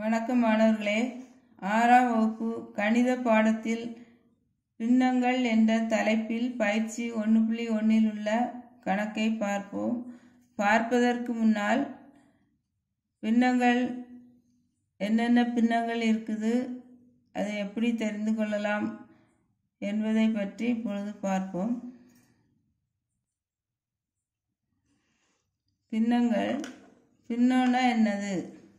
வணக்கம் மாணவர்களே ஆறாம் வகுப்பு கணித பாடத்தில் பின்னங்கள் என்ற தலைப்பில் பயிற்சி ஒன்று புள்ளி ஒன்றில் உள்ள கணக்கை பார்ப்போம் பார்ப்பதற்கு முன்னால் பின்னங்கள் என்னென்ன பின்னங்கள் இருக்குது அதை எப்படி தெரிந்து கொள்ளலாம் என்பதை பற்றி இப்பொழுது பார்ப்போம் பின்னங்கள் பின்னம்னா என்னது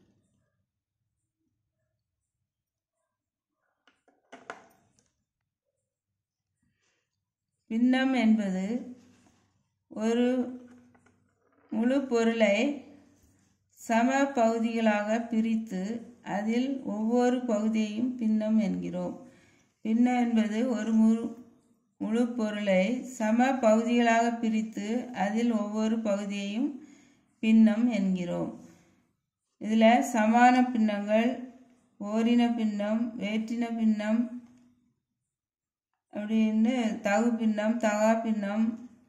பின்னம் என்பது ஒரு முழு பொருளை சம பகுதிகளாக பிரித்து அதில் ஒவ்வொரு பகுதியையும் பின்னம் என்கிறோம் பின்னம் என்பது ஒரு முழு முழு பொருளை சம பகுதிகளாக பிரித்து அதில் ஒவ்வொரு பகுதியையும் பின்னம் என்கிறோம் இதில் சமான பின்னங்கள் ஓரின பின்னம் வேற்றின பின்னம் அப்படின்னு தகு பின்னம் தகா பின்னம்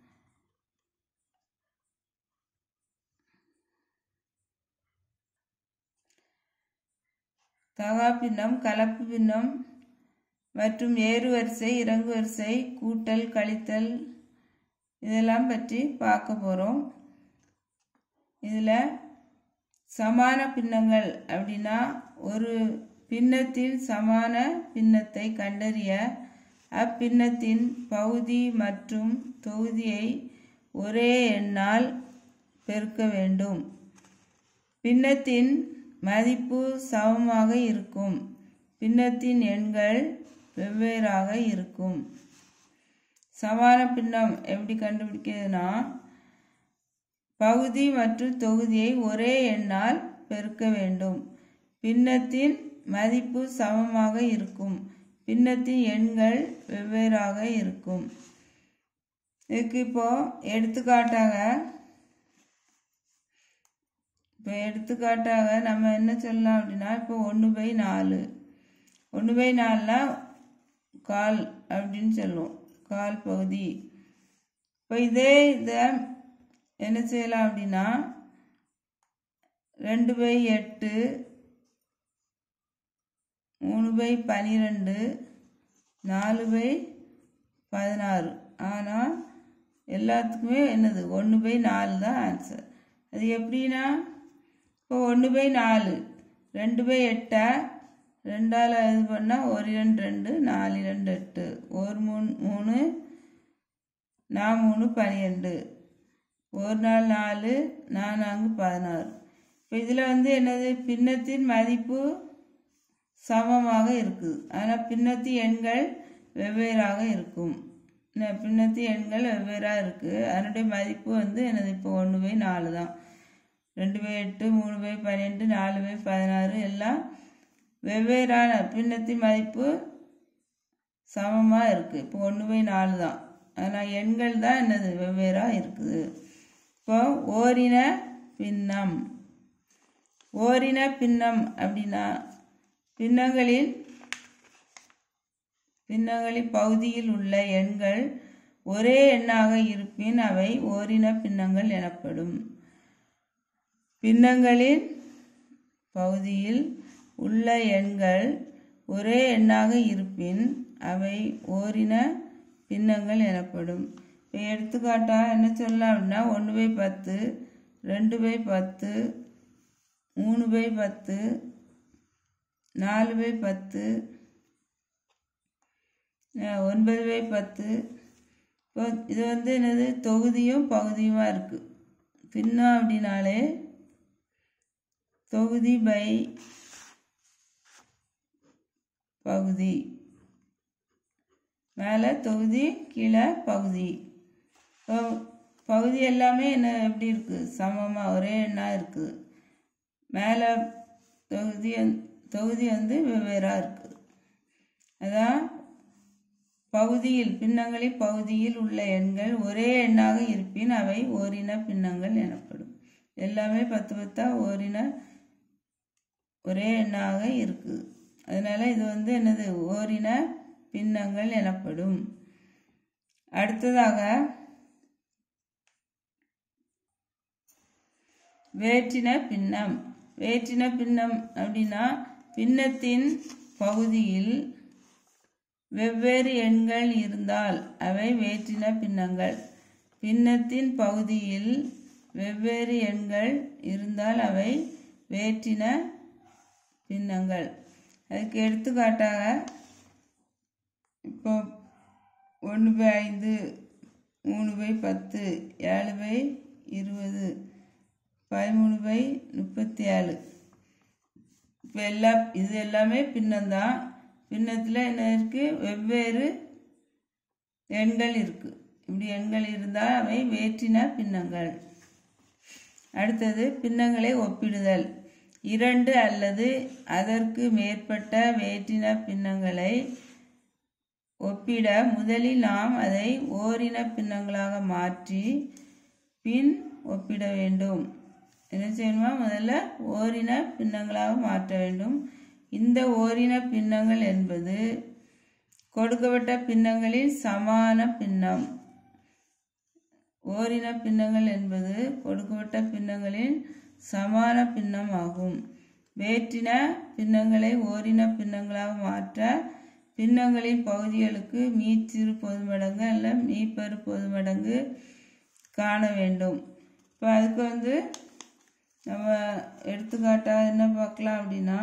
தகா பின்னம் கலப்பு பின்னம் மற்றும் ஏறு வரிசை இறங்கு வரிசை கூட்டல் கழித்தல் இதெல்லாம் பற்றி பார்க்க போகிறோம் இதில் சமான பின்னங்கள் அப்படின்னா ஒரு பின்னத்தில் சமான பின்னத்தை கண்டறிய அப்பின்னத்தின் பகுதி மற்றும் தொகுதியை ஒரே எண்ணால் பெருக்க வேண்டும் பின்னத்தின் மதிப்பு சமமாக இருக்கும் பின்னத்தின் எண்கள் வெவ்வேறாக இருக்கும் சமான பின்னம் எப்படி கண்டுபிடிக்கிறதுனா பகுதி மற்றும் தொகுதியை ஒரே எண்ணால் பெருக்க வேண்டும் பின்னத்தின் மதிப்பு சமமாக இருக்கும் பின்னத்தின் எண்கள் வெவ்வேறாக இருக்கும் இதுக்கு இப்போ எடுத்துக்காட்டாக இப்போ எடுத்துக்காட்டாக நம்ம என்ன சொல்லலாம் அப்படின்னா இப்போ ஒன்று பை நாலு ஒன்று பை நாலுனா கால் அப்படின்னு சொல்லுவோம் கால் பகுதி இப்போ இதே இதை என்ன செய்யலாம் அப்படின்னா ரெண்டு பை எட்டு மூணு பை பனிரெண்டு நாலு பை பதினாறு ஆனால் எல்லாத்துக்குமே என்னது ஒன்று பை நாலு தான் ஆன்சர் அது எப்படின்னா இப்போ ஒன்று பை நாலு ரெண்டு பை எட்டை ரெண்டால் இது பண்ணால் ஒரு ரெண்டு ரெண்டு நாலு ரெண்டு எட்டு ஒரு மூணு மூணு நான் மூணு பன்னிரெண்டு ஒரு நாள் நாலு நான் நான்கு பதினாறு இப்போ இதில் வந்து என்னது பின்னத்தின் மதிப்பு சமமாக இருக்குது ஆனால் பின்னத்தி எண்கள் வெவ்வேறாக இருக்கும் பின்னத்தி எண்கள் வெவ்வேறாக இருக்குது அதனுடைய மதிப்பு வந்து எனது இப்போ ஒன்று பை நாலு தான் ரெண்டு பை எட்டு மூணு பை பன்னெண்டு நாலு பை பதினாறு எல்லாம் வெவ்வேறான பின்னத்தின் மதிப்பு சமமாக இருக்குது இப்போ ஒன்று பை நாலு தான் ஆனால் எண்கள் தான் என்னது வெவ்வேறாக இருக்குது இப்போ ஓரின பின்னம் ஓரின பின்னம் அப்படின்னா பின்னங்களின் பின்னங்களின் பகுதியில் உள்ள எண்கள் ஒரே எண்ணாக இருப்பின் அவை ஓரின பின்னங்கள் எனப்படும் பின்னங்களின் பகுதியில் உள்ள எண்கள் ஒரே எண்ணாக இருப்பின் அவை ஓரின பின்னங்கள் எனப்படும் இப்போ எடுத்துக்காட்டாக என்ன சொல்லலாம் அப்படின்னா ஒன்று பை பத்து ரெண்டு பை பத்து மூணு பை பத்து நாலு பை பத்து ஒன்பது பை பத்து இப்போ இது வந்து என்னது தொகுதியும் பகுதியுமாக இருக்குது பின்னம் அப்படின்னாலே தொகுதி பை பகுதி மேலே தொகுதி கீழே பகுதி பகுதி எல்லாமே என்ன எப்படி இருக்குது சமமாக ஒரே எண்ணாக இருக்குது மேலே தொகுதி தொகுதி வந்து வெவ்வேறாக இருக்குது அதான் பகுதியில் பின்னங்களின் பகுதியில் உள்ள எண்கள் ஒரே எண்ணாக இருப்பின் அவை ஓரின பின்னங்கள் எனப்படும் எல்லாமே பத்து பத்தா ஓரின ஒரே எண்ணாக இருக்குது அதனால இது வந்து என்னது ஓரின பின்னங்கள் எனப்படும் அடுத்ததாக வேற்றின பின்னம் வேற்றின பின்னம் அப்படின்னா பின்னத்தின் பகுதியில் வெவ்வேறு எண்கள் இருந்தால் அவை வேற்றின பின்னங்கள் பின்னத்தின் பகுதியில் வெவ்வேறு எண்கள் இருந்தால் அவை வேற்றின பின்னங்கள் அதுக்கு எடுத்துக்காட்டாக இப்போ ஒன்று பை ஐந்து மூணு பை பத்து ஏழு பை இருபது பதிமூணு பை முப்பத்தி ஏழு இப்போ எல்லா இது எல்லாமே பின்னம்தான் பின்னத்தில் என்ன இருக்குது வெவ்வேறு எண்கள் இருக்குது இப்படி எண்கள் இருந்தால் அவை வேற்றின பின்னங்கள் அடுத்தது பின்னங்களை ஒப்பிடுதல் இரண்டு அல்லது அதற்கு மேற்பட்ட வேற்றின பின்னங்களை ஒப்பிட முதலில் நாம் அதை ஓரின பின்னங்களாக மாற்றி பின் ஒப்பிட வேண்டும் என்ன செய்யணுமா முதல்ல ஓரின பின்னங்களாக மாற்ற வேண்டும் இந்த ஓரின பின்னங்கள் என்பது கொடுக்கப்பட்ட பின்னங்களின் சமான பின்னம் ஓரின பின்னங்கள் என்பது கொடுக்கப்பட்ட பின்னங்களின் சமான பின்னம் ஆகும் வேற்றின பின்னங்களை ஓரின பின்னங்களாக மாற்ற பின்னங்களின் பகுதிகளுக்கு மீச்சிறு பொதுமடங்கு அல்ல மீப்பெரு பொதுமடங்கு காண வேண்டும் இப்போ அதுக்கு வந்து நம்ம எடுத்துக்காட்டாக என்ன பார்க்கலாம் அப்படின்னா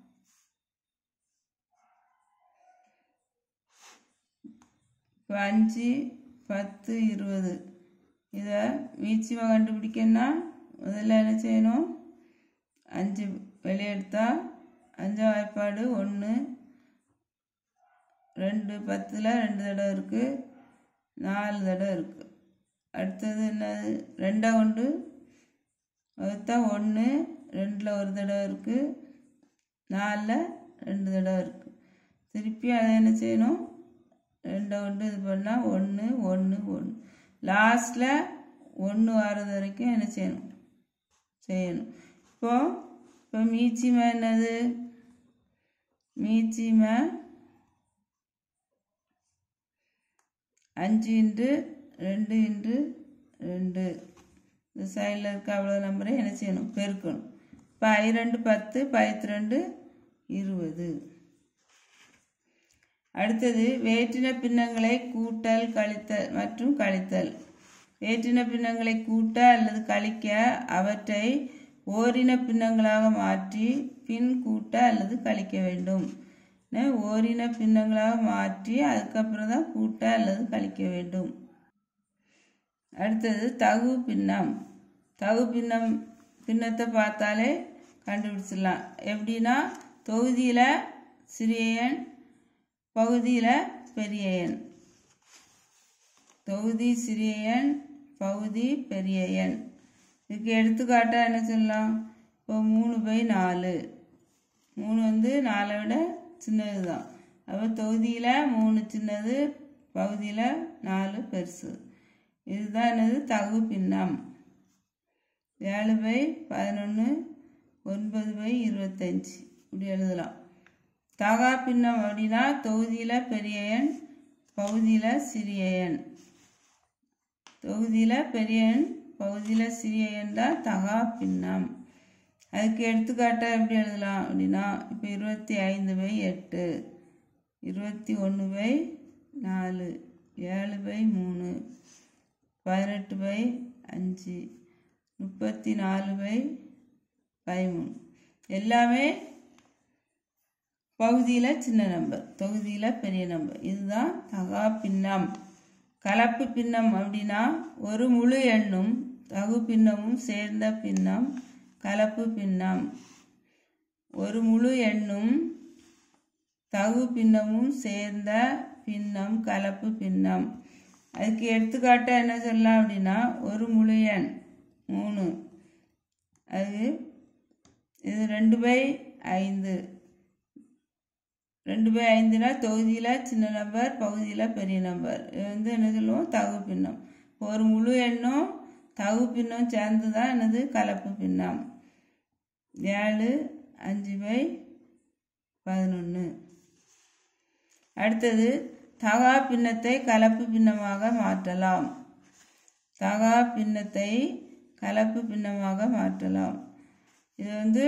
இப்போ அஞ்சு பத்து இருபது இதை மீச்சிமாக கண்டுபிடிக்கணும்னா முதல்ல என்ன செய்யணும் அஞ்சு வெளியெடுத்தா அஞ்சாம் வாய்ப்பாடு ஒன்று ரெண்டு பத்தில் ரெண்டு தடவை இருக்குது நாலு தடவை இருக்குது அடுத்தது என்னது ரெண்டை கொண்டு வகுத்தா ஒன்று ரெண்டில் ஒரு தடவை இருக்குது நாலில் ரெண்டு தடவை இருக்குது திருப்பி அதை என்ன செய்யணும் ரெண்டை கொண்டு இது பண்ணால் ஒன்று ஒன்று ஒன்று லாஸ்ட்டில் ஒன்று வர்றது வரைக்கும் என்ன செய்யணும் செய்யணும் இப்போ இப்போ மீச்சிமை என்னது மீச்சிமை அஞ்சு இன்ட்டு ரெண்டு இன்ட்டு ரெண்டு இந்த சைடில் இருக்க அவ்வளோ நம்பரை என்ன செய்யணும் பெருக்கணும் இப்போ ஐ ரெண்டு பத்து பத்து ரெண்டு இருபது அடுத்தது வேற்றின பின்னங்களை கூட்டல் கழித்தல் மற்றும் கழித்தல் வேற்றின பின்னங்களை கூட்ட அல்லது கழிக்க அவற்றை ஓரின பின்னங்களாக மாற்றி பின் கூட்ட அல்லது கழிக்க வேண்டும் ஓரின பின்னங்களாக மாற்றி அதுக்கப்புறம் தான் கூட்ட அல்லது கழிக்க வேண்டும் அடுத்தது தகு பின்னம் தகு பின்னம் பின்னத்தை பார்த்தாலே கண்டுபிடிச்சிடலாம் எப்படின்னா தொகுதியில் சிறிய எண் பகுதியில் பெரிய எண் தொகுதி சிறிய எண் பகுதி பெரிய எண் இதுக்கு எடுத்துக்காட்டாக என்ன சொல்லலாம் இப்போ மூணு பை நாலு மூணு வந்து நாலை விட சின்னது தான் அப்போ தொகுதியில் மூணு சின்னது பகுதியில் நாலு பெருசு இதுதான் என்னது தகு பின்னம் ஏழு பை பதினொன்று ஒன்பது பை இருபத்தஞ்சி இப்படி எழுதலாம் தகா பின்னம் அப்படின்னா தொகுதியில் பெரிய எண் பகுதியில் சிறிய எண் தொகுதியில் பெரிய எண் பகுதியில் சிறிய எண் தான் தகா பின்னம் அதுக்கு எடுத்துக்காட்டாக எப்படி எழுதலாம் அப்படின்னா இப்போ இருபத்தி ஐந்து பை எட்டு இருபத்தி ஒன்று பை நாலு ஏழு பை மூணு பதினெட்டு பை அஞ்சு முப்பத்தி நாலு பை பதிமூணு எல்லாமே பகுதியில் சின்ன நம்பர் தொகுதியில் பெரிய நம்பர் இதுதான் தகா பின்னம் கலப்பு பின்னம் அப்படின்னா ஒரு முழு எண்ணும் தகு பின்னமும் சேர்ந்த பின்னம் கலப்பு பின்னம் ஒரு முழு எண்ணும் தகு பின்னமும் சேர்ந்த பின்னம் கலப்பு பின்னம் அதுக்கு எடுத்துக்காட்ட என்ன சொல்லலாம் அப்படின்னா ஒரு முழு எண் மூணு அது இது ரெண்டு பை ஐந்து ரெண்டு பை ஐந்துனா தொகுதியில் சின்ன நம்பர் பகுதியில் பெரிய நம்பர் இது வந்து என்ன சொல்லுவோம் தகு பின்னம் ஒரு முழு எண்ணும் தகு பின்னம் சேர்ந்து தான் என்னது கலப்பு பின்னம் ஏழு அஞ்சு பை பதினொன்று அடுத்தது தகா பின்னத்தை கலப்பு பின்னமாக மாற்றலாம் தகா பின்னத்தை கலப்பு பின்னமாக மாற்றலாம் இது வந்து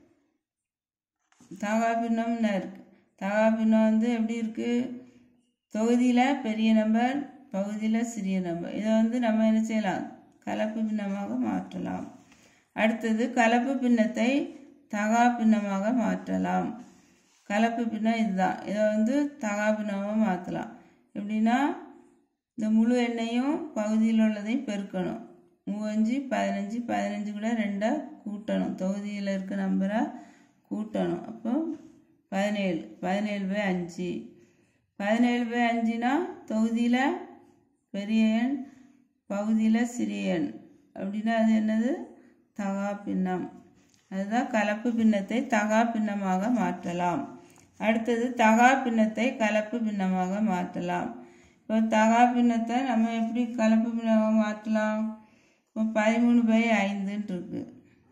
தகாபின்னம்னு இருக்கு தகாபின்னம் வந்து எப்படி இருக்கு தொகுதியில் பெரிய நம்பர் பகுதியில் சிறிய நம்பர் இதை வந்து நம்ம என்ன செய்யலாம் கலப்பு பின்னமாக மாற்றலாம் அடுத்தது கலப்பு பின்னத்தை தகா பின்னமாக மாற்றலாம் கலப்பு பின்னம் இதுதான் இதை வந்து தகா பின்னமாக மாற்றலாம் எப்படின்னா இந்த முழு எண்ணையும் பகுதியில் உள்ளதையும் பெருக்கணும் மூவஞ்சு பதினஞ்சு பதினஞ்சு கூட ரெண்டாக கூட்டணும் தொகுதியில் இருக்க நம்பரை கூட்டணும் அப்போ பதினேழு பதினேழு பை அஞ்சு பதினேழு பை அஞ்சுனா தொகுதியில் பெரிய எண் பகுதியில் சிறிய எண் அப்படின்னா அது என்னது தகா பின்னம் அதுதான் கலப்பு பின்னத்தை தகா பின்னமாக மாற்றலாம் அடுத்தது தகா பின்னத்தை கலப்பு பின்னமாக மாற்றலாம் இப்போ தகா பின்னத்தை நம்ம எப்படி கலப்பு பின்னமாக மாற்றலாம் இப்போ பதிமூணு பை ஐந்துன்னு இருக்கு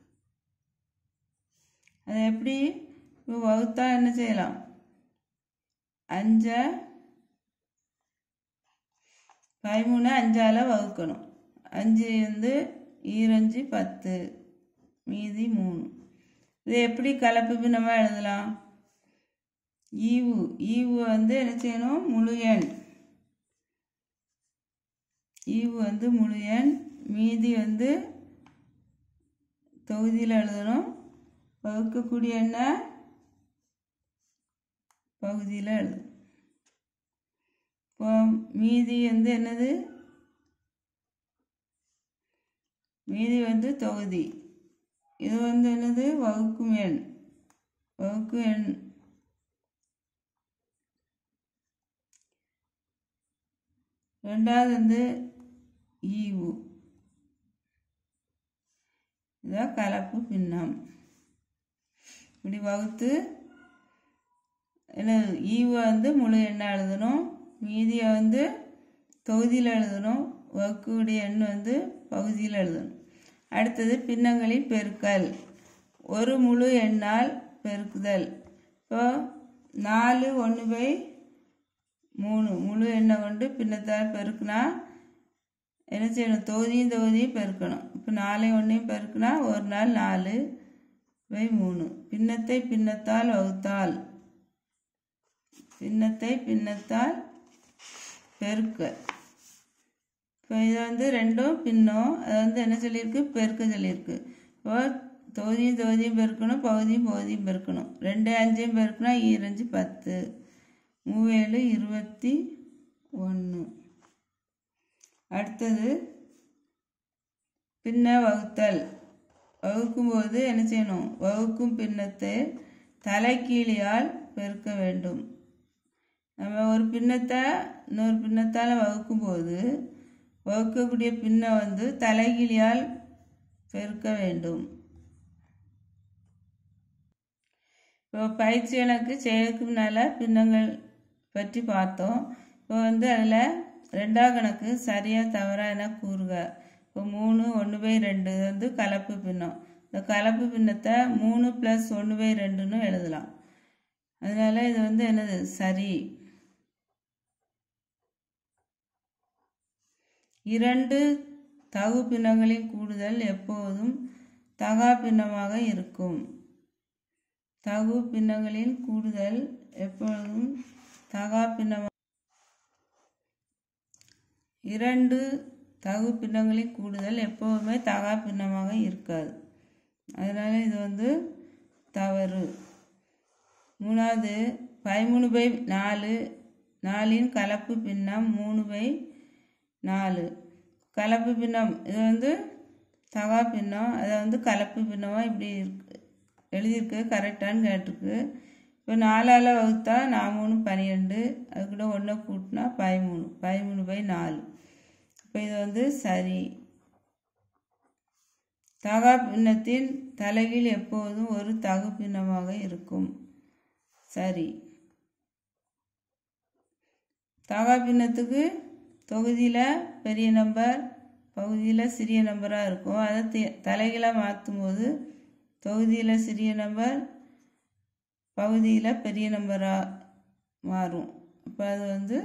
அது எப்படி இப்போ வகுத்தா என்ன செய்யலாம் அஞ்சை பதிமூணு அஞ்சால் வகுக்கணும் அஞ்சு வந்து ஈரஞ்சு பத்து மீதி மூணு இது எப்படி கலப்பு பின்னமாக எழுதலாம் ஈவு ஈவு வந்து என்ன செய்யணும் முழு எண் ஈவு வந்து முழு எண் மீதி வந்து தொகுதியில் எழுதணும் வகுக்கக்கூடிய எண்ணை பகுதியில் எழுதணும் இப்போ மீதி வந்து என்னது மீதி வந்து தொகுதி இது வந்து என்னது வகுக்கும் எண் வகுக்கும் எண் ரெண்டாவது வந்து ஈவு இதான் கலப்பு பின்னம் இப்படி வகுத்து என்ன ஈவை வந்து முழு எண்ணாக எழுதணும் மீதியை வந்து தொகுதியில் எழுதணும் வகுக்கூடிய எண் வந்து பகுதியில் எழுதணும் அடுத்தது பின்னங்களின் பெருக்கல் ஒரு முழு எண்ணால் பெருக்குதல் இப்போ நாலு ஒன்று பை மூணு முழு எண்ணை கொண்டு பின்னத்தால் பெருக்குனா என்ன செய்யணும் தொகுதியும் தொகுதியும் பெருக்கணும் இப்போ நாலையும் ஒன்றையும் பெருக்குனா ஒரு நாள் நாலு பை மூணு பின்னத்தை பின்னத்தால் வகுத்தால் பின்னத்தை பின்னத்தால் பெருக்க இப்போ இது வந்து ரெண்டும் பின்னம் அது வந்து என்ன சொல்லியிருக்கு பெருக்க சொல்லியிருக்கு இப்போ தொகுதியும் தொகுதியும் பெருக்கணும் பகுதியும் பகுதியும் பெருக்கணும் ரெண்டு அஞ்சையும் பெருக்கினா ஈரஞ்சு பத்து மூவேழு இருபத்தி ஒன்று அடுத்தது பின்ன வகுத்தல் வகுக்கும்போது என்ன செய்யணும் வகுக்கும் பின்னத்தை தலைக்கீழியால் பெருக்க வேண்டும் நம்ம ஒரு பின்னத்தை இன்னொரு பின்னத்தால் வகுக்கும்போது வகுக்கக்கூடிய பின்னம் வந்து தலைகீழியால் பெருக்க வேண்டும் இப்போ பயிற்சி எனக்கு செய்யறதுக்கு முன்னால் பின்னங்கள் பற்றி பார்த்தோம் இப்போ வந்து அதில் ரெண்டாம் கணக்கு சரியாக தவறா என கூறுக இப்போ மூணு ஒன்று பை ரெண்டு இது வந்து கலப்பு பின்னம் இந்த கலப்பு பின்னத்தை மூணு ப்ளஸ் ஒன்று பை ரெண்டுன்னு எழுதலாம் அதனால இது வந்து என்னது சரி இரண்டு தகு பின்னங்களின் கூடுதல் எப்போதும் தகா பின்னமாக இருக்கும் தகு பின்னங்களின் கூடுதல் எப்பொழுதும் தகா பின்னமாக இரண்டு தகு பின்னங்களின் கூடுதல் எப்போதுமே தகா பின்னமாக இருக்காது அதனால் இது வந்து தவறு மூணாவது பதிமூணு பை நாலு நாலின் கலப்பு பின்னம் மூணு பை நாலு கலப்பு பின்னம் இது வந்து தகா பின்னம் அதை வந்து கலப்பு பின்னமாக இப்படி இருக்கு எழுதியிருக்கு கரெக்டான்னு கேட்டிருக்கு இப்போ நாலால் வகுத்தா நான் மூணு பன்னிரெண்டு அது கூட ஒன்றை கூட்டினா பதிமூணு பதிமூணு பை நாலு இப்போ இது வந்து சரி தகா பின்னத்தின் தலைகீழ் எப்போதும் ஒரு தகு பின்னமாக இருக்கும் சரி தகா பின்னத்துக்கு தொகுதியில் பெரிய நம்பர் பகுதியில் சிறிய நம்பராக இருக்கும் அதை தி- தலைகீழாக மாற்றும் போது தொகுதியில் சிறிய நம்பர் பகுதியில் பெரிய நம்பராக மாறும் அப்போ அது வந்து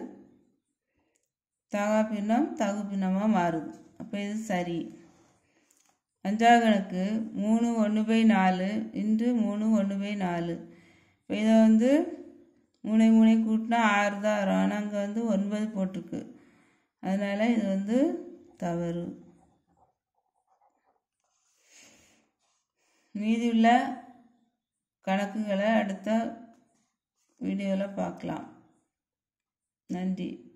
தகா பின்னம் தகு பின்னமாக மாறுது அப்போ இது சரி அஞ்சாவது கணக்கு மூணு ஒன்று பை நாலு இன்று மூணு ஒன்று பை நாலு இப்போ இதை வந்து மூணை மூணை கூட்டினா ஆறு தான் வரும் ஆனால் அங்கே வந்து ஒன்பது போட்டிருக்கு அதனால் இது வந்து தவறு மீதி உள்ள கணக்குகளை அடுத்த வீடியோவில் பார்க்கலாம் நன்றி